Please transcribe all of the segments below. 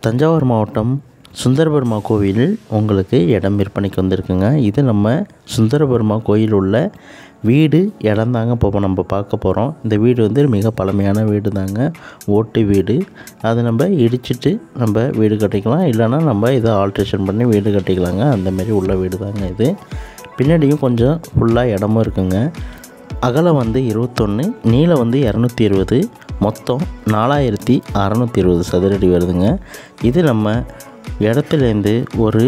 தஞ்சாவூர் மாவட்டம் சுந்தரபெருமா கோவிலில் உங்களுக்கு இடம் விற்பனைக்கு வந்திருக்குங்க இது நம்ம சுந்தரபெருமா கோயில் உள்ள வீடு இடம் தாங்க இப்போ நம்ம பார்க்க போகிறோம் இந்த வீடு வந்து மிக பழமையான வீடு தாங்க ஓட்டு வீடு அதை நம்ம இடிச்சிட்டு நம்ம வீடு கட்டிக்கலாம் இல்லைன்னா நம்ம இதை ஆல்ட்ரேஷன் பண்ணி வீடு கட்டிக்கலாங்க அந்தமாரி உள்ள வீடு தாங்க இது பின்னாடியும் கொஞ்சம் ஃபுல்லாக இடமும் இருக்குங்க அகலம் வந்து இருபத்தொன்று நீளம் வந்து இரநூத்தி இருபது மொத்தம் நாலாயிரத்தி அறநூற்றி இருபது சதுரடி வருதுங்க இது நம்ம இடத்துலேருந்து ஒரு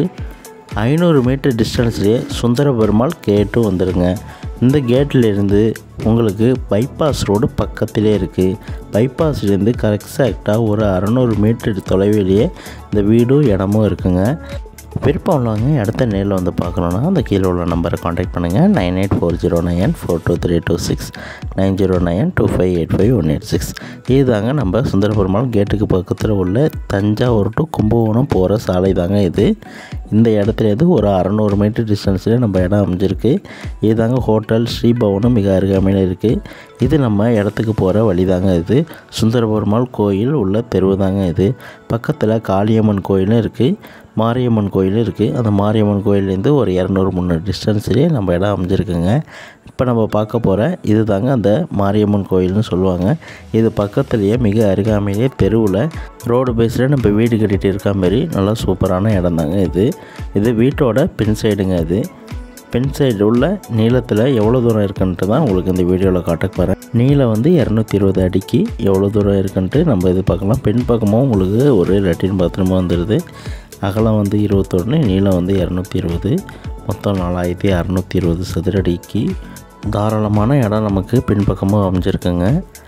ஐநூறு மீட்டர் டிஸ்டன்ஸ்லேயே சுந்தர பெருமாள் கேட்டு வந்துடுங்க இந்த கேட்டிலேருந்து உங்களுக்கு பைபாஸ் ரோடு பக்கத்திலே இருக்குது பைபாஸ்லேருந்து எக்ஸாக்டாக ஒரு அறநூறு மீட்டர் தொலைவிலேயே இந்த வீடும் இடமும் இருக்குங்க விருப்பம் உள்ளவங்க இடத்த நேரில் வந்து பார்க்கணுன்னா அந்த கீழே உள்ள நம்பரை காண்டாக்ட் பண்ணுங்கள் nine eight four zero nine four two three two six nine zero nine two five eight five one eight six இதுதாங்க நம்ம சுந்தரபெருமாள் கேட்டுக்கு பக்கத்தில் உள்ள தஞ்சாவூர் டு கும்பகோணம் போகிற சாலை தாங்க இது இந்த இடத்துலேருந்து ஒரு அறநூறு மீட்டர் டிஸ்டன்ஸில் நம்ம இடம் அமைஞ்சிருக்கு இதுதாங்க ஹோட்டல் ஸ்ரீபவனும் மிக அருகாமையில் இருக்குது இது நம்ம இடத்துக்கு போகிற வழி தாங்க இது சுந்தரபெருமாள் கோயில் உள்ள தெருவு தாங்க இது பக்கத்தில் காளியம்மன் கோயிலும் இருக்குது மாரியம்மன் கோயிலும் இருக்குது அந்த மாரியம்மன் கோயிலேருந்து ஒரு இரநூறு முந்நூறு டிஸ்டன்ஸ்லேயே நம்ம இடம் அமைஞ்சிருக்குங்க இப்போ நம்ம பார்க்க போகிற இது தாங்க அந்த மாரியம்மன் கோயில்னு சொல்லுவாங்க இது பக்கத்துலேயே மிக அருகாமையிலே தெருவில் ரோடு பேஸில் நம்ம வீடு கட்டிகிட்டு இருக்க மாரி நல்லா சூப்பரான இடம் தாங்க இது இது வீட்டோட பின் சைடுங்க இது பின் சைடு உள்ள நீளத்தில் எவ்வளோ தூரம் இருக்குன்ட்டு தான் உங்களுக்கு இந்த வீடியோவில் காட்ட போகிறேன் நீளம் வந்து இரநூத்தி இருபது அடிக்கு எவ்வளோ தூரம் இருக்குன்ட்டு நம்ம இது பார்க்கலாம் பின் பக்கமும் உங்களுக்கு ஒரு லெட்டின் பாத்ரூமும் வந்துடுது அகலம் வந்து இருபத்தொன்று நீளம் வந்து இரநூத்தி இருபது மொத்தம் நாலாயிரத்தி அறநூற்றி இருபது சதுரடிக்கு தாராளமான இடம் நமக்கு பின்பக்கமும் அமைஞ்சிருக்குங்க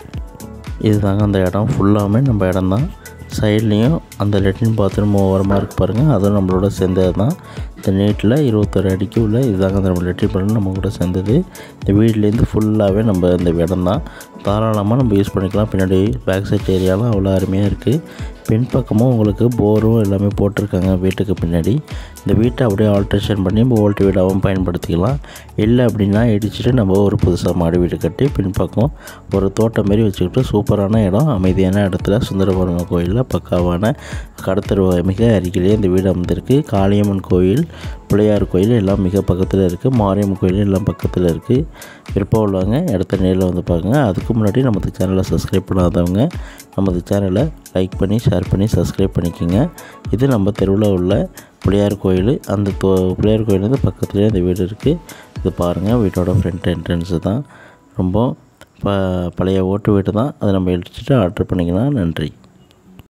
இதுதாங்க அந்த இடம் ஃபுல்லாமே நம்ம இடம் தான் சைட்லேயும் அந்த லெட்டின் பாத்ரூம் ஓரமாக இருக்குது பாருங்கள் அதுவும் நம்மளோட சேர்ந்தது தான் இந்த நீட்டில் இருபத்தொரு அடிக்கு உள்ள இதுதாங்க அந்த நம்ம லெட்டின் பாத்ரூம் நம்ம கூட சேர்ந்தது இந்த வீட்லேருந்து ஃபுல்லாகவே நம்ம இந்த இடம் தான் தாராளமாக நம்ம யூஸ் பண்ணிக்கலாம் பின்னாடி பேக் சைட் ஏரியாலாம் அவ்வளோ அருமையாக இருக்குது பின்பக்கமும் உங்களுக்கு போரும் எல்லாமே போட்டிருக்காங்க வீட்டுக்கு பின்னாடி இந்த வீட்டை அப்படியே ஆல்ட்ரேஷன் பண்ணி நம்ம ஓல்ட் வீடாகவும் பயன்படுத்திக்கலாம் இல்லை அப்படின்னா இடிச்சிட்டு நம்ம ஒரு புதுசாக மாடி வீடு கட்டி பின்பக்கம் ஒரு தோட்டம் மாரி வச்சுக்கிட்டு சூப்பரான இடம் அமைதியான இடத்துல சுந்தரபுரம் கோயிலில் பக்காவான கடத்தரு மிக அருகிலே இந்த வீடு அமைந்திருக்கு காளியம்மன் கோயில் பிள்ளையார் கோயில் எல்லாம் மிக பக்கத்தில் இருக்குது மாரியம்மன் கோயில் எல்லாம் பக்கத்தில் இருக்குது விருப்பம் உள்ளவங்க இடத்த நேரில் வந்து பாருங்க அதுக்கு முன்னாடி நமது சேனலை சப்ஸ்கிரைப் பண்ணாதவங்க நமது சேனலை லைக் பண்ணி ஷேர் பண்ணி சப்ஸ்கிரைப் பண்ணிக்கோங்க இது நம்ம தெருவில் உள்ள பிள்ளையார் கோயில் அந்த தோ பிள்ளையார் கோயில் வந்து பக்கத்துலேயே இந்த வீடு இருக்குது இது பாருங்கள் வீட்டோட ஃப்ரண்ட் என்ட்ரன்ஸு தான் ரொம்ப ப பழைய ஓட்டு வீடு தான் அதை நம்ம இடிச்சிட்டு ஆர்டர் பண்ணிக்கலாம் நன்றி